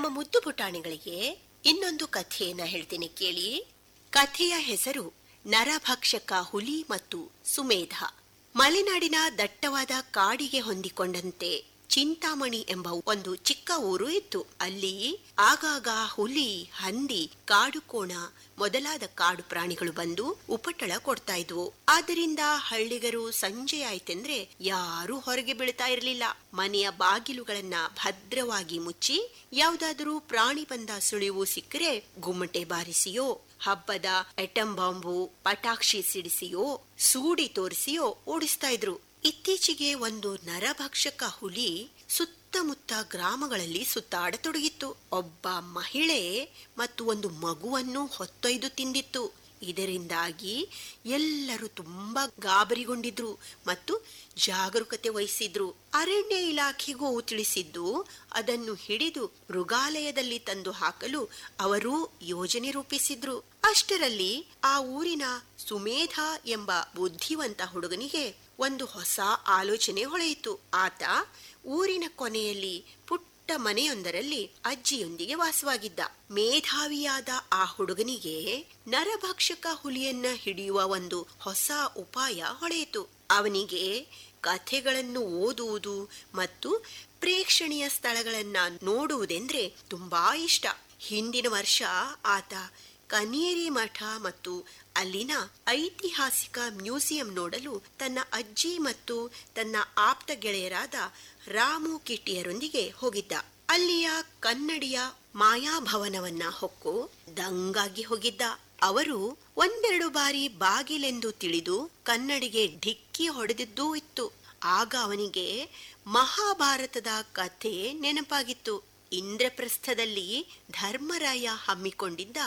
ನಮ್ಮ ಮುದ್ದು ಪುಟಾಣಿಗಳಿಗೆ ಇನ್ನೊಂದು ಕಥೆಯನ್ನ ಹೇಳ್ತೀನಿ ಕೇಳಿ ಕಥೆಯ ಹೆಸರು ನರಭಕ್ಷಕ ಹುಲಿ ಮತ್ತು ಸುಮೇಧ ಮಲೆನಾಡಿನ ದಟ್ಟವಾದ ಕಾಡಿಗೆ ಹೊಂದಿಕೊಂಡಂತೆ ಚಿಂತಾಮಣಿ ಎಂಬ ಒಂದು ಚಿಕ್ಕ ಊರು ಇತ್ತು ಅಲ್ಲಿ ಆಗಾಗ ಹುಲಿ ಹಂದಿ ಕಾಡು ಕೋಣ ಮೊದಲಾದ ಕಾಡು ಪ್ರಾಣಿಗಳು ಬಂದು ಉಪಟಳ ಕೊಡ್ತಾ ಇದ್ವು ಆದ್ದರಿಂದ ಹಳ್ಳಿಗರು ಸಂಜೆ ಆಯ್ತೆಂದ್ರೆ ಯಾರೂ ಹೊರಗೆ ಬೀಳ್ತಾ ಇರಲಿಲ್ಲ ಮನೆಯ ಬಾಗಿಲುಗಳನ್ನ ಭದ್ರವಾಗಿ ಮುಚ್ಚಿ ಯಾವ್ದಾದರೂ ಪ್ರಾಣಿ ಬಂದ ಸುಳಿವು ಸಿಕ್ಕರೆ ಗುಮ್ಮಟೆ ಬಾರಿಸಿಯೋ ಹಬ್ಬದ ಐಟಂ ಬಾಂಬು ಪಟಾಕ್ಷಿ ಸಿಡಿಸಿಯೋ ಸೂಡಿ ತೋರಿಸಿಯೋ ಓಡಿಸ್ತಾ ಇದ್ರು ಇತ್ತೀಚೆಗೆ ಒಂದು ನರಭಕ್ಷಕ ಹುಲಿ ಸುತ್ತಮುತ್ತ ಗ್ರಾಮಗಳಲ್ಲಿ ಸುತ್ತಾಡತೊಡಗಿತ್ತು ಒಬ್ಬ ಮಹಿಳೆ ಮತ್ತು ಒಂದು ಮಗುವನ್ನು ಹೊತ್ತೊಯ್ದು ತಿಂದಿತ್ತು ಇದರಿಂದಾಗಿ ಎಲ್ಲರೂ ತುಂಬಾ ಗಾಬರಿಗೊಂಡಿದ್ರು ಮತ್ತು ಜಾಗರೂಕತೆ ವಹಿಸಿದ್ರು ಅರಣ್ಯ ಇಲಾಖೆಗೂ ತಿಳಿಸಿದ್ದು ಅದನ್ನು ಹಿಡಿದು ಮೃಗಾಲಯದಲ್ಲಿ ತಂದು ಹಾಕಲು ಅವರು ಯೋಜನೆ ರೂಪಿಸಿದ್ರು ಅಷ್ಟರಲ್ಲಿ ಆ ಊರಿನ ಸುಮೇಧ ಎಂಬ ಬುದ್ಧಿವಂತ ಹುಡುಗನಿಗೆ ಒಂದು ಹೊಸ ಆಲೋಚನೆ ಹೊಳೆಯಿತು ಆತ ಊರಿನ ಕೊನೆಯಲ್ಲಿ ಪುಟ್ಟ ಮನೆಯೊಂದರಲ್ಲಿ ಅಜ್ಜಿಯೊಂದಿಗೆ ವಾಸವಾಗಿದ್ದ ಮೇಧಾವಿಯಾದ ಆ ಹುಡುಗನಿಗೆ ನರಭಕ್ಷಕ ಹುಲಿಯನ್ನ ಹಿಡಿಯುವ ಒಂದು ಹೊಸ ಉಪಾಯ ಹೊಳೆಯಿತು ಅವನಿಗೆ ಕಥೆಗಳನ್ನು ಓದುವುದು ಮತ್ತು ಪ್ರೇಕ್ಷಣೀಯ ಸ್ಥಳಗಳನ್ನ ನೋಡುವುದೆಂದ್ರೆ ತುಂಬಾ ಇಷ್ಟ ಹಿಂದಿನ ವರ್ಷ ಆತ ಕನೇರಿ ಮಠ ಮತ್ತು ಅಲ್ಲಿನ ಐತಿಹಾಸಿಕ ಮ್ಯೂಸಿಯಂ ನೋಡಲು ತನ್ನ ಅಜ್ಜಿ ಮತ್ತು ತನ್ನ ಆಪ್ತ ಗೆಳೆಯರಾದ ರಾಮು ಕಿಟ್ಟಿಯರೊಂದಿಗೆ ಹೋಗಿದ್ದ ಅಲ್ಲಿಯ ಕನ್ನಡಿಯ ಮಾಯಾಭವನವನ್ನ ಹೊಕ್ಕು ದಂಗಾಗಿ ಹೋಗಿದ್ದ ಅವರು ಒಂದೆರಡು ಬಾರಿ ಬಾಗಿಲೆಂದು ತಿಳಿದು ಕನ್ನಡಿಗೆ ಢಿಕ್ಕಿ ಹೊಡೆದಿದ್ದೂ ಇತ್ತು ಆಗ ಅವನಿಗೆ ಮಹಾಭಾರತದ ಕಥೆ ನೆನಪಾಗಿತ್ತು ಇಂದ್ರಪ್ರಸ್ಥದಲ್ಲಿ ಧರ್ಮರಾಯ ಹಮ್ಮಿಕೊಂಡಿದ್ದ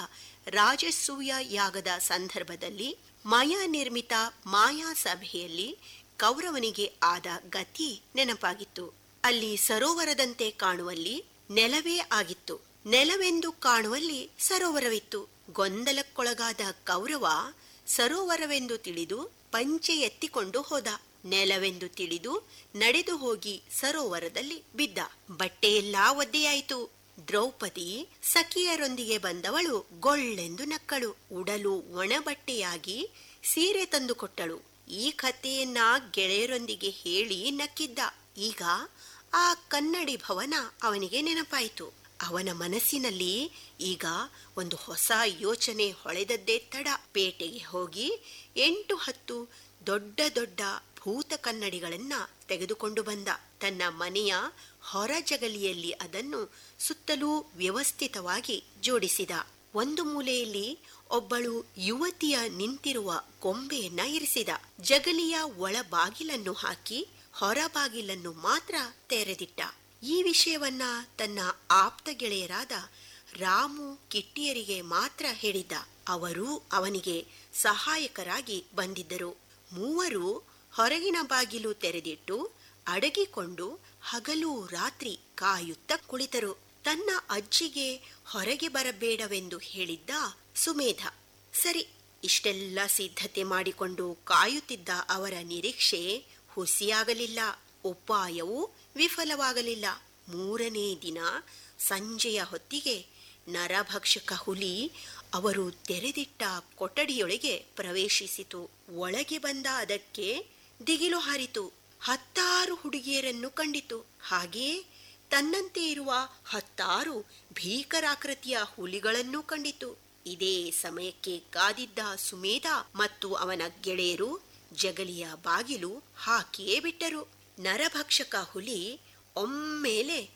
ರಾಜಸೂಯ ಯಾಗದ ಸಂದರ್ಭದಲ್ಲಿ ಮಾಯಾ ನಿರ್ಮಿತ ಮಾಯಾ ಸಭೆಯಲ್ಲಿ ಕೌರವನಿಗೆ ಆದ ಗತಿ ನೆನಪಾಗಿತ್ತು ಅಲ್ಲಿ ಸರೋವರದಂತೆ ಕಾಣುವಲ್ಲಿ ನೆಲವೇ ಆಗಿತ್ತು ನೆಲವೆಂದು ಕಾಣುವಲ್ಲಿ ಸರೋವರವಿತ್ತು ಗೊಂದಲಕ್ಕೊಳಗಾದ ಕೌರವ ಸರೋವರವೆಂದು ತಿಳಿದು ಪಂಚೆ ಎತ್ತಿಕೊಂಡು ಹೋದ ನೆಲವೆಂದು ತಿಳಿದು ನಡೆದು ಹೋಗಿ ಸರೋವರದಲ್ಲಿ ಬಿದ್ದ ಬಟ್ಟೆಯೆಲ್ಲಾ ಒದ್ದೆಯಾಯಿತು ದ್ರೌಪದಿ ಸಖಿಯರೊಂದಿಗೆ ಬಂದವಳು ಗೊಳ್ಳೆಂದು ನಕ್ಕಳು ಉಡಲು ಒಣಬಟ್ಟೆಯಾಗಿ ಸೀರೆ ತಂದುಕೊಟ್ಟಳು ಈ ಕಥೆಯನ್ನ ಗೆಳೆಯರೊಂದಿಗೆ ಹೇಳಿ ನಕ್ಕಿದ್ದ ಈಗ ಆ ಕನ್ನಡಿ ಭವನ ಅವನಿಗೆ ನೆನಪಾಯಿತು ಅವನ ಮನಸ್ಸಿನಲ್ಲಿ ಈಗ ಒಂದು ಹೊಸ ಯೋಚನೆ ಹೊಳೆದದ್ದೇ ತಡ ಪೇಟೆಗೆ ಹೋಗಿ ಎಂಟು ಹತ್ತು ದೊಡ್ಡ ದೊಡ್ಡ ಭೂತ ಕನ್ನಡಿಗಳನ್ನ ತೆಗೆದುಕೊಂಡು ಬಂದ ತನ್ನ ಮನೆಯ ಹೊರ ಜಗಲಿಯಲ್ಲಿ ಅದನ್ನು ಸುತ್ತಲೂ ವ್ಯವಸ್ಥಿತವಾಗಿ ಜೋಡಿಸಿದ ಒಂದು ಮೂಲೆಯಲ್ಲಿ ಒಬ್ಬಳು ಯುವತಿಯ ನಿಂತಿರುವ ಕೊಂಬೆಯನ್ನ ಇರಿಸಿದ ಜಗಲಿಯ ಒಳ ಬಾಗಿಲನ್ನು ಹಾಕಿ ಹೊರ ಬಾಗಿಲನ್ನು ಮಾತ್ರ ತೆರೆದಿಟ್ಟ ಈ ವಿಷಯವನ್ನ ತನ್ನ ಆಪ್ತ ಗೆಳೆಯರಾದ ರಾಮು ಕಿಟ್ಟಿಯರಿಗೆ ಮಾತ್ರ ಹೇಳಿದ್ದ ಅವರು ಅವನಿಗೆ ಸಹಾಯಕರಾಗಿ ಬಂದಿದ್ದರು ಮೂವರು ಹೊರಗಿನ ಬಾಗಿಲು ತೆರೆದಿಟ್ಟು ಅಡಗಿಕೊಂಡು ಹಗಲು ರಾತ್ರಿ ಕಾಯುತ್ತ ಕುಳಿತರು ತನ್ನ ಅಜ್ಜಿಗೆ ಹೊರಗೆ ಬರಬೇಡವೆಂದು ಹೇಳಿದ್ದ ಸುಮೇಧ ಸರಿ ಇಷ್ಟೆಲ್ಲ ಸಿದ್ಧತೆ ಮಾಡಿಕೊಂಡು ಕಾಯುತ್ತಿದ್ದ ಅವರ ನಿರೀಕ್ಷೆ ಹುಸಿಯಾಗಲಿಲ್ಲ ಉಪಾಯವೂ ವಿಫಲವಾಗಲಿಲ್ಲ ಮೂರನೇ ದಿನ ಸಂಜೆಯ ಹೊತ್ತಿಗೆ ನರಭಕ್ಷಕ ಹುಲಿ ಅವರು ತೆರೆದಿಟ್ಟ ಕೊಠಡಿಯೊಳಗೆ ಪ್ರವೇಶಿಸಿತು ಒಳಗೆ ಬಂದ ಅದಕ್ಕೆ ದಿಗಿಲು ಹಾರಿತು ಹತ್ತಾರು ಹುಡುಗಿಯರನ್ನು ಕಂಡಿತು ಹಾಗೆಯೇ ತನ್ನಂತೆ ಇರುವ ಹತ್ತಾರು ಭೀಕರಾಕೃತಿಯ ಹುಲಿಗಳನ್ನು ಕಂಡಿತು ಇದೇ ಸಮಯಕ್ಕೆ ಕಾದಿದ್ದ ಸುಮೇಧ ಮತ್ತು ಅವನ ಗೆಳೆಯರು ಜಗಲಿಯ ಬಾಗಿಲು ಹಾಕಿಯೇ ಬಿಟ್ಟರು ನರಭಕ್ಷಕ ಹುಲಿ ಒಮ್ಮೆಲೆ